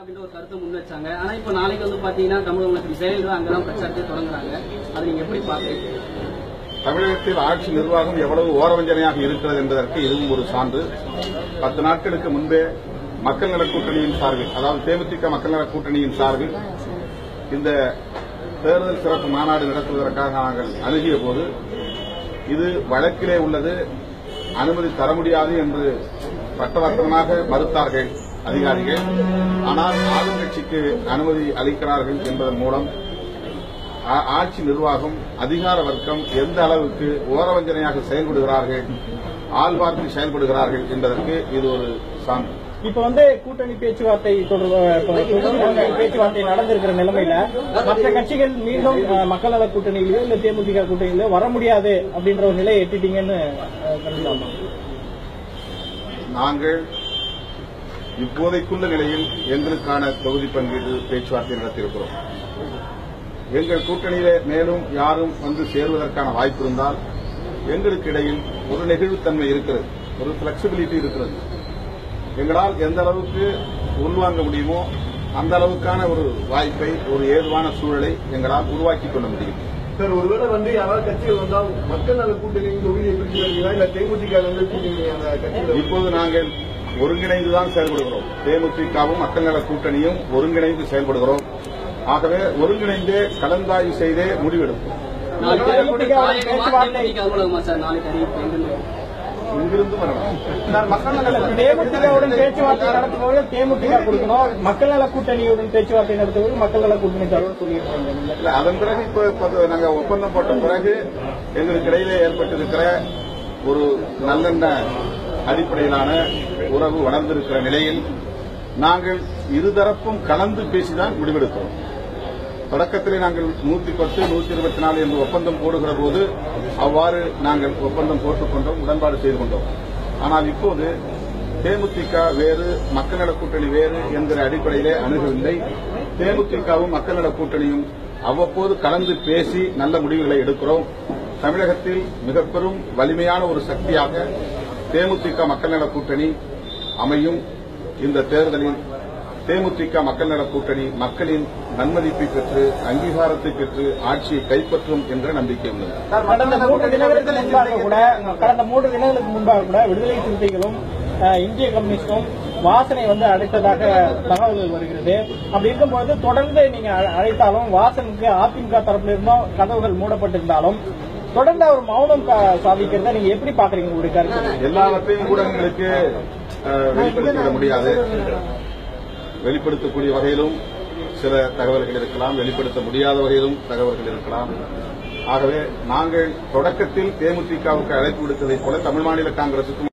அப்படின்ற ஒரு கருத்தை முன் வச்சாங்க ஆனா இப்ப நாளைக்கு வந்து பாத்தீங்கன்னா தமிழக மக்கள் செயல்கள் அங்கதான் பிரச்சாரத்தை தொடங்குறாங்க அதை நீங்க எப்படி பாக்குறீங்க தமிழகத்தில் ஆட்சி நிர்வாகம் எவ்வளவு ஓரவஞ்சனையாக இருக்கிறது என்பதற்கு இதுவும் ஒரு சான்று பத்து நாட்களுக்கு முன்பே மக்கள் நலக் கூட்டணியின் சார்பில் அதாவது தேமுதிக மக்கள் நலக் கூட்டணியின் சார்பில் இந்த தேர்தல் சிறப்பு மாநாடு நடத்துவதற்காக நாங்கள் அணுகிய போது இது வழக்கிலே உள்ளது அனுமதி தர முடியாது என்று பட்டவர்த்தமாக மறுத்தார்கள் அதிகாரிகள் ஆனால் ஆளுங்கட்சிக்கு அனுமதி அளிக்கிறார்கள் என்பதன் மூலம் ஆ- ஆட்சி நிர்வாகம் அதிகார வர்க்கம் எந்த அளவுக்கு ஓரவஞ்சனையாக செயல்படுகிறார்கள் ஆள் பார்த்து செயல்படுகிறார்கள் என்பதற்கு இது ஒரு சான்று இப்ப வந்து கூட்டணி பேச்சுவார்த்தை தொடர்பு இப்ப கூட்டணி பேச்சுவார்த்தை நடந்திருக்கிற நிலைமையில மற்ற கட்சிகள் மீண்டும் அஹ், மக்கள் நல கூட்டணியிலயோ இல்ல தேமுதிக கூட்டணியிலயோ வர முடியாது அப்படின்ற ஒரு நிலையை எட்டிட்டீங்கன்னு அஹ், கருதலாமா நாங்கள் இப்போதைக்குள்ள நிலையில் எங்களுக்கான தொகுதி பங்கீடு பேச்சுவார்த்தை நடத்தியிருக்கிறோம் எங்கள் கூட்டணியிலே மேலும் யாரும் வந்து சேருவதற்கான வாய்ப்பு இருந்தால் எங்களுக்கு இடையில் ஒரு நெகிழ்வுத்தன்மை இருக்கிறது ஒரு பிளெக்சிபிலிட்டி இருக்கிறது எங்களால் எந்த அளவுக்கு உள்வாங்க முடியுமோ அந்த அளவுக்கான ஒரு வாய்ப்பை ஒரு ஏதுவான சூழலை எங்களால் உருவாக்கிக் கொள்ள முடியும் சார் ஒருவேளை வந்து யாராவது கட்சிகள் வந்தா மக்கள் நல கூட்டணி தொகுதியை பிரிச்சு வருவீங்களா இல்ல தேமுதிக வந்து கூட்டணி அந்த கட்சியில இப்போது நாங்கள் ஒருங்கிணைந்துதான் செயல்படுகிறோம் தேமுதிகவும் மக்கள் நல கூட்டணியும் ஒருங்கிணைந்து செயல்படுகிறோம் ஆகவே ஒருங்கிணைந்தே கலந்தாய்வு செய்தே முடிவெடுப்போம் நாளைக்கு தேமுதிக வோட பேச்சுவார்த்தை தேமுதிக அலுவலகமா சார் நாளைக்கு அறிவிப்பு எங்கிருந்து இங்கிருந்து வரலாம் சார், மக்கள் நல தேமுதிகவுடன் பேச்சுவார்த்தை நடத்துபவர்கள் தேமுதிக கொடுக்கணும் மக்கள் நல கூட்டணியுடன் பேச்சுவார்த்தை நடத்துபவர்கள் மக்கள் நல கூட்டணி தருவது சொல்லியிருக்காங்க இல்ல அதன் பிறகு இப்ப இப்ப நாங்க ஒப்பந்தம் போட்ட பிறகு எங்களுக்கு இடையிலே ஏற்பட்டிருக்கிற ஒரு நல்லெண்ண அடிப்படையிலான உறவு வளர்ந்திருக்கிற நிலையில் நாங்கள் இருதரப்பும் கலந்து பேசிதான் முடிவெடுக்கிறோம் தொடக்கத்திலே நாங்கள் நூத்தி பத்து நூத்தி இருபத்தி நாலு என்று ஒப்பந்தம் போடுகிற போது அவ்வாறு நாங்கள் ஒப்பந்தம் போட்டுக் கொண்டோம் உடன்பாடு செய்து கொண்டோம் ஆனால் இப்போது தேமுதிக வேறு மக்கள் நல கூட்டணி வேறு என்கிற அடிப்படையிலே அணுகவில்லை தேமுதிகவும் மக்கள் நல கூட்டணியும் அவ்வப்போது கலந்து பேசி நல்ல முடிவுகளை எடுக்கிறோம் தமிழகத்தில் மிக பெரும் வலிமையான ஒரு சக்தியாக தேமுதிக மக்கள் நல கூட்டணி அமையும் இந்த தேர்தலில் தேமுதிக மக்கள் நல கூட்டணி மக்களின் நன்மதிப்பை பெற்று அங்கீகாரத்தை பெற்று ஆட்சியை கைப்பற்றும் என்ற நம்பிக்கை உள்ளது கடந்த மூன்று தினங்களுக்கு முன்பாக கூட கடந்த மூன்று தினங்களுக்கு முன்பாக கூட விடுதலை சிறுத்தைகளும் அஹ், இந்திய கம்யூனிஸ்டும் வாசனை வந்து அழைத்ததாக தகவல்கள் வருகிறது அப்படி இருக்கும்போது தொடர்ந்து நீங்க அழ- அழைத்தாலும் வாசனுக்கு அதிமுக தரப்புல இருந்தும் கதவுகள் மூடப்பட்டிருந்தாலும் தொடர்ந்து அவர் மௌனம் கா- சாதிக்கிறத நீங்க எப்படி பாக்குறீங்க உங்களுடைய கருத்து எல்லாவற்றையும் ஊடகங்களுக்கு அஹ், வெளிப்படுத்திவிட முடியாது வெளிப்படுத்தக்கூடிய வகையிலும் சில தகவல்கள் இருக்கலாம் வெளிப்படுத்த முடியாத வகையிலும் தகவல்கள் இருக்கலாம் ஆகவே நாங்கள் தொடக்கத்தில் தேமுதிகவுக்கு அழைப்பு விடுத்ததைப் போல தமிழ் மாநில காங்கிரசுக்கும்